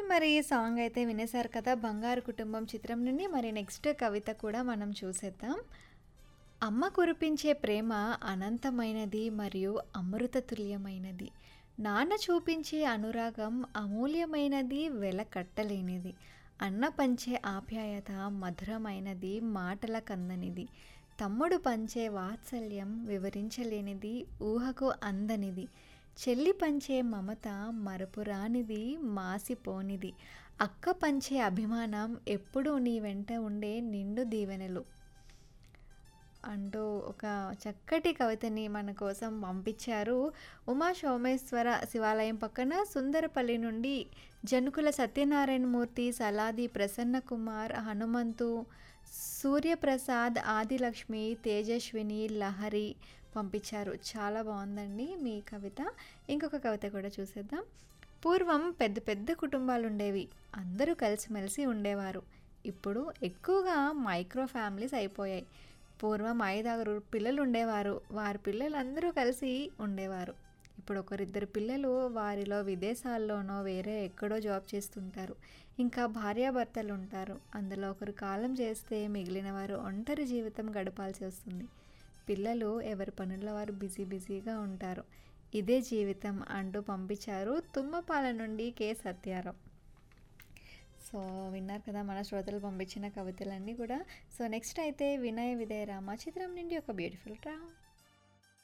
మరి సాంగ్ అయితే వినేశారు కదా 'బంగారు కుటుంబం' చిత్రం నుండి మరి నెక్స్ట్ కవిత కూడా మనం చూసేద్దాం. అమ్మ కురిపించే ప్రేమ అనంతమైనది మరియు అమృత తుల్యమైనది. నాన్న చూపించే అనురాగం అమూల్యమైనది వెల కట్టలేనిది. అన్న పంచే ఆప్యాయత మధురమైనది మాటల కందనిది. తమ్ముడు పంచే వాత్సల్యం వివరించలేనిది ఊహకు అందనిది. చెల్లి పంచే మమత మరపురానిది మాసిపోనిది. అక్క పంచే అభిమానం ఎప్పుడూ నీ వెంట ఉండే నిండు దీవెనలు. అంటూ ఒక చక్కటి కవితని మన కోసం పంపించారు. ఉమా సోమేశ్వర శివాలయం పక్కన సుందరపల్లి నుండి జనుకుల సత్యనారాయణమూర్తి, సలాది ప్రసన్నకుమార్, హనుమంతు, సూర్యప్రసాద్, ఆదిలక్ష్మి, తేజస్విని, లహరి పంపించారు. చాలా బావుందండి మీ కవిత. ఇంకొక కవిత కూడా చూసేద్దాం. పూర్వం పెద్ద పెద్ద కుటుంబాలుండేవి. అందరూ కలిసిమెలిసి ఉండేవారు. ఇప్పుడు ఎక్కువగా మైక్రో ఫ్యామిలీస్ అయిపోయాయి. పూర్వం ఐదారుగురు పిల్లలుండేవారు. వారి పిల్లలందరూ కలిసి ఉండేవారు. ఇప్పుడు ఒకరిద్దరు పిల్లలు వారిలో విదేశాల్లోనో వేరే ఎక్కడో జాబ్ చేస్తుంటారు. ఇంకా భార్యాభర్తలుంటారు. అందులో ఒకరు కాలం చేస్తే మిగిలిన వారు ఒంటరి జీవితం గడపాల్సి వస్తుంది. పిల్లలు ఎవరి పనుల్లో వారు బిజీ బిజీగా ఉంటారు. ఇదే జీవితం అంటూ పంపించారు తుమ్మపాల నుండి కె. సత్యారావు. సో, విన్నారు కదా మన శ్రోతలు పంపించిన కవితలన్నీ కూడా. సో, నెక్స్ట్ అయితే 'వినయ విధేయ రామ' చిత్రం నుండి ఒక బ్యూటిఫుల్ ట్రాక్.